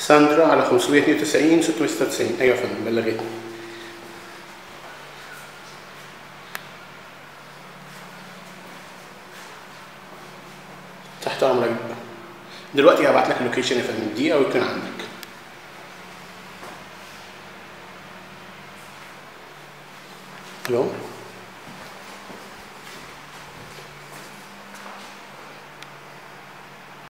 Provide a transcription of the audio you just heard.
ساندرا على 592 696 ايوه يا فندم بلغتني تحت امرك دلوقتي هبعت لك اللوكيشن يا فندم دقيقه ويكون عندك الو